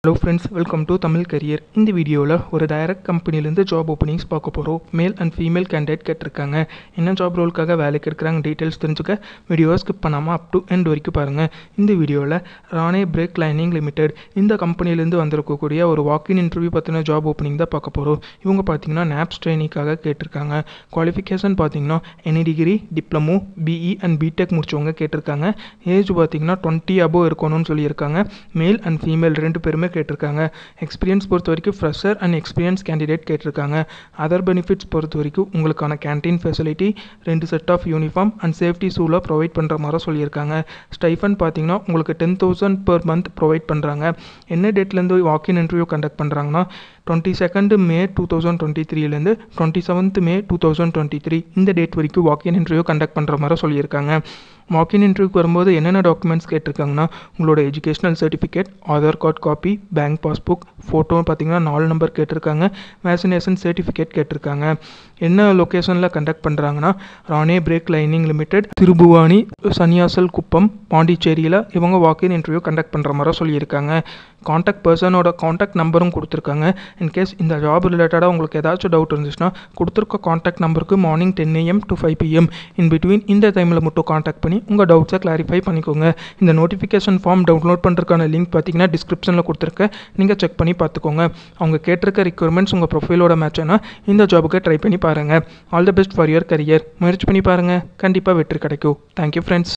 hello friends welcome to Tamil career இந்த வீடியோவில் ஒரு டைரக்ட் கம்பெனிலேருந்து ஜாப் ஓப்பனிங்ஸ் பார்க்க போகிறோம் மேல் அண்ட் ஃபீமேல் கேண்டிடேட் கேட்டிருக்காங்க என்ன ஜாப் ரோலுக்காக வேலைக்கு எடுக்கிறாங்க டீட்டெயில்ஸ் தெரிஞ்சுக்க வீடியோவை ஸ்கிப் பண்ணாமல் அப் டு எண்ட் வரைக்கும் பாருங்கள் இந்த வீடியோவில் ராணே பிரேக் லைனிங் லிமிடெட் இந்த கம்பெனிலேருந்து வந்திருக்கக்கூடிய ஒரு வாக்கின் இன்டர்வியூ பற்றின ஜாப் ஓப்பனிங் தான் பார்க்க போகிறோம் இவங்க பார்த்தீங்கன்னா நேப்ஸ் ட்ரைனிங்காக கேட்டிருக்காங்க குவாலிஃபிகேஷன் பார்த்தீங்கன்னா any degree diploma B E and B Tech முடிச்சவங்க கேட்டிருக்காங்க ஏஜ் பார்த்தீங்கன்னா டுவெண்ட்டி அபோவ் இருக்கணும்னு சொல்லியிருக்காங்க மேல் அண்ட் ஃபீமேல் ரெண்டு பேருமே கேட்டிருக்காங்க எக்ஸ்பீரியன்ஸ் பொறுத்த வரைக்கும் ஃப்ரெஷர் அண்ட் எக்ஸ்பீரியன்ஸ் கேண்டிடேட் கேட்டிருக்காங்க அதர் பெனிஃபிட்ஸ் பொறுத்த வரைக்கும் உங்களுக்கான கேன்டீன் ஃபெசிலிட்டி ரெண்டு set of uniform and safety ஷூவில் ப்ரொவைட் பண்ணுற மாதிரி சொல்லியிருக்காங்க ஸ்டைஃபன் பார்த்தீங்கன்னா உங்களுக்கு ten thousand per month provide பண்ணுறாங்க என்ன டேட்லேருந்து வாக்கின் இன்டர்வியூ கண்டக்ட் பண்ணுறாங்கன்னா twenty second May two thousand twenty த்ரீலேருந்து twenty seventh May two thousand twenty three இந்த டேட் வரைக்கும் வாக்கின் இன்டர்வியூ கண்டக்ட் பண்ணுற மாதிரி சொல்லியிருக்காங்க வாக்கின் இன்டர்வியூக்கு வரும்போது என்னென்ன டாக்குமெண்ட்ஸ் கேட்டிருக்காங்கன்னா உங்களோட educational certificate Aadhaar card copy bank passbook photo பார்த்தீங்கன்னா நாலு நம்பர் கேட்டிருக்காங்க வேக்சினேஷன் சர்டிஃபிகேட் கேட்டிருக்காங்க என்ன லொக்கேஷனில் கண்டக்ட் பண்ணுறாங்கன்னா Rane brake lining limited Thirubuvani Sanniyasal Kuppam பாண்டிச்சேரியில் இவங்க வாக்கின் இன்டர்வியூ கண்டக்ட் பண்ணுற மாதிரி சொல்லியிருக்காங்க காண்டாக்ட் பர்சனோட காண்டாக்ட் நம்பரும் கொடுத்துருக்காங்க இன்கேஸ் இந்த ஜாப் ரிலேட்டடாக உங்களுக்கு ஏதாச்சும் டவுட் இருந்துச்சுன்னா கொடுத்துருக்க காண்டாக்ட் நம்பருக்கு morning ten AM to five PM in between இந்த டைமில் மட்டும் காண்டாக்ட் பண்ணி உங்கள் டவுட்ஸை கிளாரிஃபை பண்ணிக்கோங்க இந்த நோட்டிஃபிகேஷன் ஃபார்ம் டவுன்லோட் பண்ணுறதுக்கான லிங்க் பார்த்தீங்கன்னா டிஸ்கிரிப்ஷனில் கொடுத்துருக்கேன் நீங்கள் செக் பண்ணி பார்த்துக்கோங்க அவங்க கேட்டிருக்க ரிக்யர்மெண்ட்ஸ் உங்கள் ப்ரொஃபைலோட மேட்ச்னா இந்த ஜாபுக்கு ட்ரை பண்ணி பாருங்கள் all the best for your career முயற்சி பண்ணி பாருங்கள் கண்டிப்பாக வெற்றி கிடைக்கும் தேங்க்யூ ஃப்ரெண்ட்ஸ்